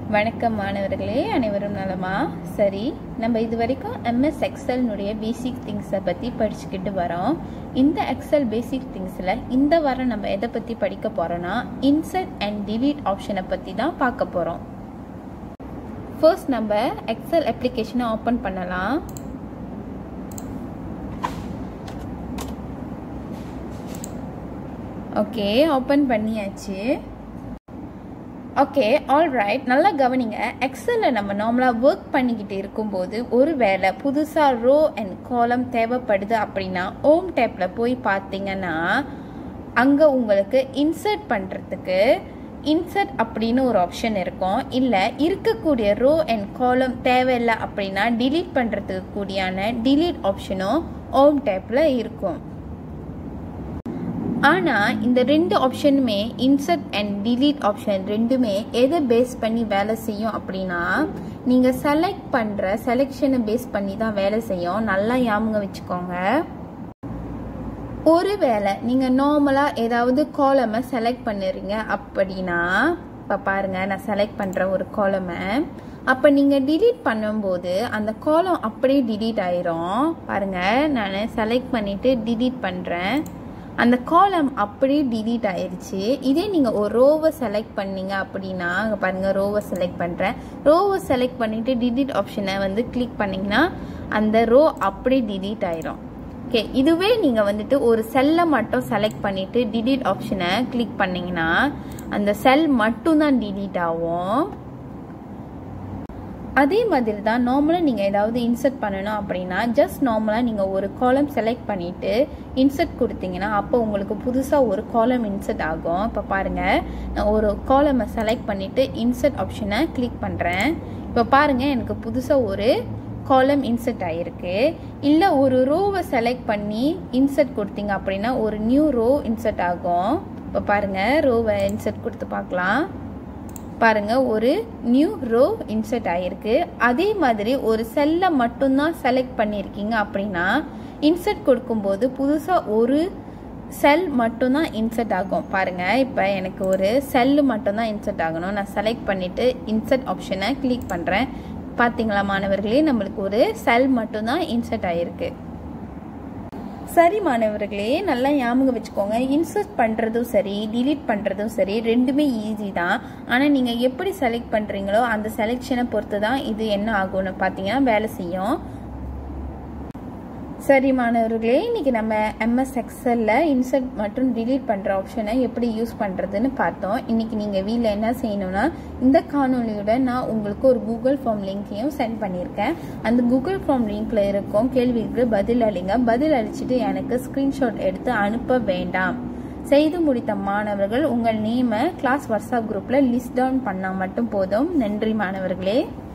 வணக்கம் மாணவர்களே அனைவரும் நலமா சரி நம்ம இது வரைக்கும் எம்எஸ் எக்ஸல்னுடைய பேசிக் திங்ஸை பற்றி படிச்சுக்கிட்டு வரோம் இந்த எக்ஸல் பேசிக் திங்ஸில் இந்த வாரம் நம்ம எதை பற்றி படிக்க போகிறோன்னா இன்சர்ட் அண்ட் டிலீட் ஆப்ஷனை பற்றி தான் பார்க்க போகிறோம் ஃபர்ஸ்ட் நம்ம எக்ஸல் அப்ளிகேஷனை ஓப்பன் பண்ணலாம் ஓகே ஓப்பன் பண்ணியாச்சு ஓகே ஆல் ரைட் நல்லா கவனிங்க எக்ஸலில் நம்ம நார்மலாக ஒர்க் பண்ணிக்கிட்டு இருக்கும்போது ஒரு வேளை புதுசாக ரோ அண்ட் காலம் தேவைப்படுது அப்படின்னா ஓம் டேப்பில் போய் பார்த்தீங்கன்னா அங்கே உங்களுக்கு இன்சர்ட் பண்ணுறதுக்கு இன்சர்ட் அப்படின்னு ஒரு ஆப்ஷன் இருக்கும் இல்லை இருக்கக்கூடிய ரோ அண்ட் காலம் தேவையில்லை அப்படின்னா டிலீட் பண்ணுறதுக்கு கூடியான டிலீட் ஆப்ஷனும் ஓம் டேப்பில் இருக்கும் ஆனால் இந்த ரெண்டு ஆப்ஷனுமே இன்சர்ட் அண்ட் டிலீட் ஆப்ஷன் ரெண்டுமே எதை பேஸ் பண்ணி வேலை செய்யும் அப்படின்னா நீங்கள் செலக்ட் பண்ணுற செலெக்ஷனை பேஸ் பண்ணி தான் வேலை செய்யும் நல்லா ஞாபகம் வச்சுக்கோங்க ஒருவேளை நீங்கள் நார்மலாக ஏதாவது காலமை செலக்ட் பண்ணுறீங்க அப்படின்னா இப்போ பாருங்கள் நான் செலக்ட் பண்ணுற ஒரு காலமை அப்போ நீங்கள் டிலீட் பண்ணும்போது அந்த காலம் அப்படியே டிலீட் ஆயிரும் பாருங்கள் நான் செலக்ட் பண்ணிவிட்டு டிலீட் பண்ணுறேன் அந்த காலம் அப்படியே டிலீட் ஆயிடுச்சு இதே நீங்கள் ஒரு ரோவை செலக்ட் பண்ணீங்க அப்படின்னா அங்கே பாருங்கள் ரோவை செலக்ட் பண்ணுறேன் ரோவை செலக்ட் பண்ணிவிட்டு டிலீட் ஆப்ஷனை வந்து கிளிக் பண்ணிங்கன்னா அந்த ரோ அப்படியே டிலீட் ஆயிரும் ஓகே இதுவே நீங்கள் வந்துட்டு ஒரு செல்லை மட்டும் செலக்ட் பண்ணிவிட்டு டிலீட் ஆப்ஷனை கிளிக் பண்ணிங்கன்னா அந்த செல் மட்டும்தான் டிலீட் ஆகும் அதே மாதிரி தான் நார்மலாக நீங்கள் ஏதாவது இன்சர்ட் பண்ணணும் அப்படின்னா ஜஸ்ட் நார்மலாக நீங்கள் ஒரு காலம் செலக்ட் பண்ணிவிட்டு இன்சர்ட் கொடுத்தீங்கன்னா அப்போ உங்களுக்கு புதுசாக ஒரு காலம் இன்சர்ட் ஆகும் இப்போ பாருங்கள் நான் ஒரு காலமை செலக்ட் பண்ணிவிட்டு இன்சர்ட் ஆப்ஷனை கிளிக் பண்ணுறேன் இப்போ பாருங்கள் எனக்கு புதுசாக ஒரு காலம் இன்சர்ட் ஆகிருக்கு இல்லை ஒரு ரோவை செலக்ட் பண்ணி இன்சர்ட் கொடுத்தீங்க அப்படின்னா ஒரு நியூ ரோ இன்சர்ட் ஆகும் இப்போ பாருங்கள் ரோவை இன்சர்ட் கொடுத்து பார்க்கலாம் பாருங்க ஒரு நியூ ரோ இன்சர்ட் ஆகிருக்கு அதே மாதிரி ஒரு செல்லை மட்டும்தான் செலக்ட் பண்ணியிருக்கீங்க அப்படின்னா இன்சர்ட் கொடுக்கும்போது புதுசாக ஒரு செல் மட்டும்தான் இன்சர்ட் ஆகும் பாருங்க இப்போ எனக்கு ஒரு செல்லு மட்டும்தான் இன்சர்ட் ஆகணும் நான் செலக்ட் பண்ணிவிட்டு இன்சர்ட் ஆப்ஷனை கிளிக் பண்ணுறேன் பார்த்தீங்களா மாணவர்களே நம்மளுக்கு ஒரு செல் மட்டும்தான் இன்சர்ட் ஆகிருக்கு சரி மாணவர்களே நல்லா ஞாபகம் வச்சுக்கோங்க இன்சர்ட் பண்ணுறதும் சரி டிலீட் பண்ணுறதும் சரி ரெண்டுமே ஈஸி தான் ஆனால் நீங்கள் எப்படி செலக்ட் பண்ணுறீங்களோ அந்த செலெக்ஷனை பொறுத்து தான் இது என்ன ஆகும்னு பார்த்தீங்கன்னா வேலை செய்யும் சரி மாணவர்களே இன்னைக்கு நம்ம எம்எஸ் எக்ஸலில் இன்சர்ட் மற்றும் டிலீட் பண்ணுற ஆப்ஷனை எப்படி யூஸ் பண்ணுறதுன்னு பார்த்தோம் இன்னைக்கு நீங்கள் வீட்டில் என்ன செய்யணும்னா இந்த காணொலியோட நான் உங்களுக்கு ஒரு கூகுள் ஃபார்ம் லிங்க்கையும் சென்ட் பண்ணியிருக்கேன் அந்த கூகுள் ஃபார்ம் லிங்க்ல இருக்கும் கேள்விக்கு பதில் அளிங்க பதில் அளிச்சுட்டு எனக்கு ஸ்க்ரீன்ஷாட் எடுத்து அனுப்ப வேண்டாம் செய்து முடித்த மாணவர்கள் உங்கள் நேமை கிளாஸ் வாட்ஸ்அப் குரூப்பில் லிஸ்ட் டவுன் பண்ணால் மட்டும் போதும் நன்றி மாணவர்களே